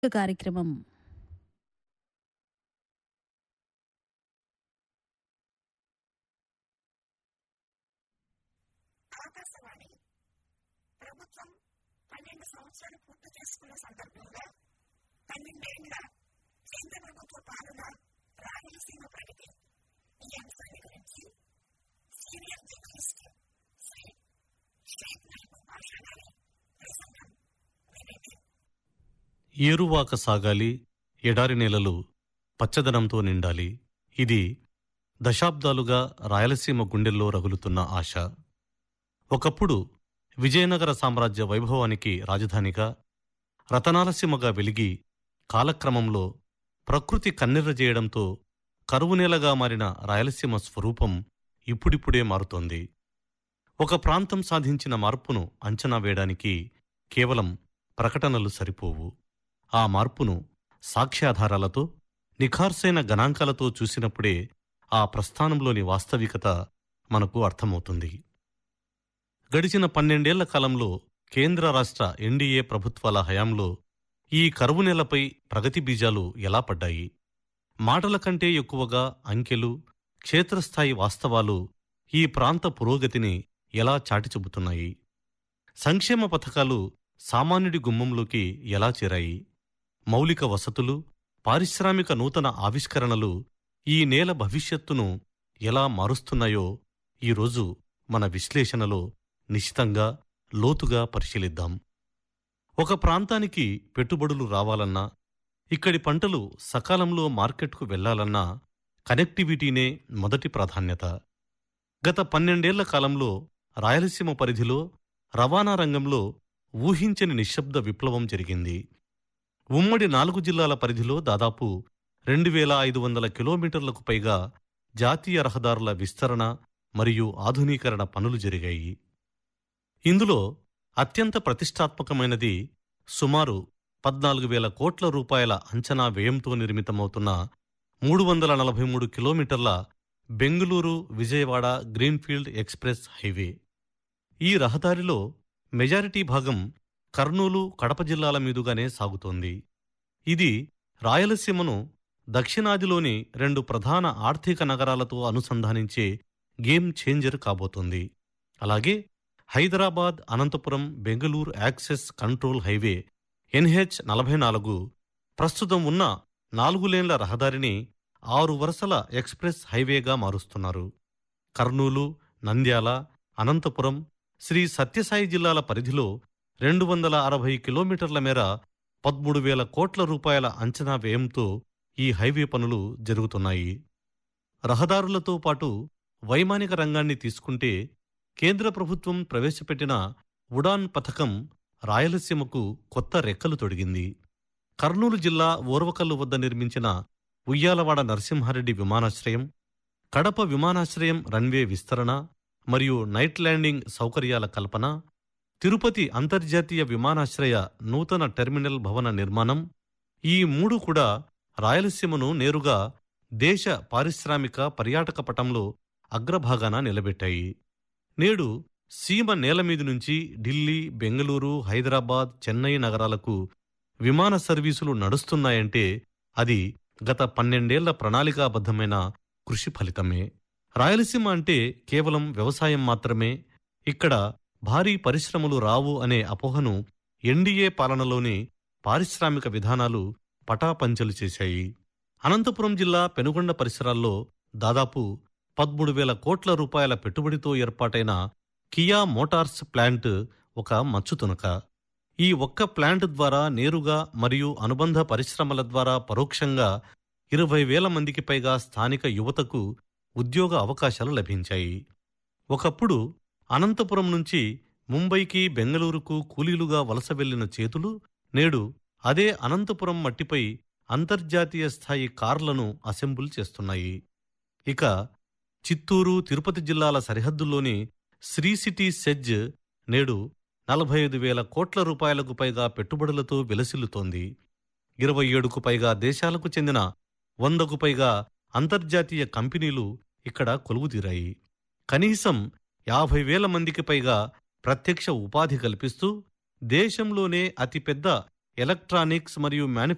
కార్యక్రమం ఆకాశవాణి ప్రభుత్వం పన్నెండు సంవత్సరాలు పూర్తి చేసుకున్న సందర్భంగా పన్నెండేళ్ల కేంద్ర ప్రభుత్వ పాలన రాయలసీమ ప్రగతి ఈ అంశాన్ని గురించి సీనియర్ జర్నలిస్ట్ శ్రీ షేక్ మహబూబ్ బాషా గారి ప్రసంగం వినండి ఏరువాక సాగాలి ఎడారి నేలలు పచ్చదనంతో నిండాలి ఇది దశాబ్దాలుగా రాయలసీమ గుండెల్లో రగులుతున్న ఆశ ఒకప్పుడు విజయనగర సామ్రాజ్య వైభవానికి రాజధానిగా రతనాలసీమగా వెలిగి కాలక్రమంలో ప్రకృతి కన్నెర్ర చేయడంతో కరువు నేలగా మారిన రాయలసీమ స్వరూపం ఇప్పుడిప్పుడే మారుతోంది ఒక ప్రాంతం సాధించిన మార్పును అంచనా వేయడానికి కేవలం ప్రకటనలు సరిపోవు ఆ మార్పును సాక్ష్యాధారాలతో నిఖార్సైన గణాంకాలతో చూసినప్పుడే ఆ ప్రస్థానంలోని వాస్తవికత మనకు అర్థమవుతుంది గడిచిన పన్నెండేళ్ల కాలంలో కేంద్ర రాష్ట్ర ఎన్డీఏ ప్రభుత్వాల హయాంలో ఈ కరువు నెలపై ప్రగతి బీజాలు ఎలా పడ్డాయి మాటల కంటే ఎక్కువగా అంకెలు క్షేత్రస్థాయి వాస్తవాలు ఈ ప్రాంత పురోగతిని ఎలా చాటి చెబుతున్నాయి సంక్షేమ పథకాలు సామాన్యుడి గుమ్మంలోకి ఎలా చేరాయి మౌలిక వసతులు పారిశ్రామిక నూతన ఆవిష్కరణలు ఈ నేల భవిష్యత్తును ఎలా మారుస్తున్నాయో ఈరోజు మన విశ్లేషణలో నిశితంగా లోతుగా పరిశీలిద్దాం ఒక ప్రాంతానికి పెట్టుబడులు రావాలన్నా ఇక్కడి పంటలు సకాలంలో మార్కెట్కు వెళ్లాలన్నా కనెక్టివిటీనే మొదటి ప్రాధాన్యత గత పన్నెండేళ్ల కాలంలో రాయలసీమ పరిధిలో రవాణా రంగంలో ఊహించని నిశ్శబ్ద విప్లవం జరిగింది ఉమ్మడి నాలుగు జిల్లాల పరిధిలో దాదాపు రెండు వేల ఐదు వందల కిలోమీటర్లకు పైగా జాతీయ రహదారుల విస్తరణ మరియు ఆధునీకరణ పనులు జరిగాయి ఇందులో అత్యంత ప్రతిష్టాత్మకమైనది సుమారు పద్నాలుగు వేల కోట్ల రూపాయల అంచనా వ్యయంతో నిర్మితమవుతున్న మూడు వందల నలభై మూడు కిలోమీటర్ల Bengaluru Vijayawada greenfield express highway ఈ రహదారిలో మెజారిటీ భాగం కర్నూలు కడప జిల్లాల మీదుగానే సాగుతోంది ఇది రాయలసీమను దక్షిణాదిలోని రెండు ప్రధాన ఆర్థిక నగరాలతో అనుసంధానించే గేమ్ చేంజర్ కాబోతోంది అలాగే Hyderabad Anantapuram Bengaluru access control highway NH నలభై నాలుగు ప్రస్తుతం ఉన్న నాలుగు లేన్ల రహదారిని ఆరు వరుసల ఎక్స్ప్రెస్ హైవేగా మారుస్తున్నారు కర్నూలు నంద్యాల అనంతపురం శ్రీ సత్యసాయి జిల్లాల పరిధిలో రెండు వందల అరవై కిలోమీటర్ల మేర పదమూడు వేల కోట్ల రూపాయల అంచనా వ్యయంతో ఈ హైవే పనులు జరుగుతున్నాయి రహదారులతో పాటు వైమానిక రంగాన్ని తీసుకుంటే కేంద్ర ప్రభుత్వం ప్రవేశపెట్టిన ఉడాన్ పథకం రాయలసీమకు కొత్త రెక్కలు తొడిగింది కర్నూలు జిల్లా ఓర్వకల్లు వద్ద నిర్మించిన ఉయ్యాలవాడ నరసింహారెడ్డి విమానాశ్రయం కడప విమానాశ్రయం రన్వే విస్తరణ మరియు నైట్ ల్యాండింగ్ సౌకర్యాల కల్పన తిరుపతి అంతర్జాతీయ విమానాశ్రయ నూతన టెర్మినల్ భవన నిర్మాణం ఈ మూడు కూడా రాయలసీమను నేరుగా దేశ పారిశ్రామిక పర్యాటక పటంలో అగ్రభాగాన నిలబెట్టాయి నేడు సీమ నేలమీది నుంచి ఢిల్లీ బెంగళూరు హైదరాబాద్ చెన్నై నగరాలకు విమాన సర్వీసులు నడుస్తున్నాయంటే అది గత పన్నెండేళ్ల ప్రణాళికాబద్ధమైన కృషి ఫలితమే రాయలసీమ అంటే కేవలం వ్యవసాయం మాత్రమే ఇక్కడ భారీ పరిశ్రమలు రావు అనే అపోహను ఎన్డీఏ పాలనలోని పారిశ్రామిక విధానాలు పటాపంచలు చేశాయి అనంతపురం జిల్లా పెనుగొండ పరిసరాల్లో దాదాపు పదమూడు వేల కోట్ల రూపాయల పెట్టుబడితో ఏర్పాటైన కియా మోటార్స్ ప్లాంట్ ఒక మచ్చుతునక ఈ ఒక్క ప్లాంట్ ద్వారా నేరుగా మరియు అనుబంధ పరిశ్రమల ద్వారా పరోక్షంగా ఇరవై వేల మందికి పైగా స్థానిక యువతకు ఉద్యోగ అవకాశాలు లభించాయి ఒకప్పుడు అనంతపురం నుంచి ముంబైకి బెంగళూరుకు కూలీలుగా వలస వెళ్లిన చేతులు నేడు అదే అనంతపురం మట్టిపై అంతర్జాతీయ స్థాయి కార్లను అసెంబుల్ చేస్తున్నాయి ఇక చిత్తూరు తిరుపతి జిల్లాల సరిహద్దుల్లోని శ్రీ సిటీ సెజ్ నేడు నలభై ఐదు వేల కోట్ల రూపాయలకు పైగా పెట్టుబడులతో విలసిల్లుతోంది ఇరవై ఏడుకు పైగా దేశాలకు చెందిన వందకు పైగా అంతర్జాతీయ కంపెనీలు ఇక్కడ కొలువుదీరాయి కనీసం యాభై వేల మందికి పైగా ప్రత్యక్ష ఉపాధి కల్పిస్తూ దేశంలోనే అతిపెద్ద ఎలక్ట్రానిక్స్ మరియు మ్యానుఫ్యాక్చరింగ్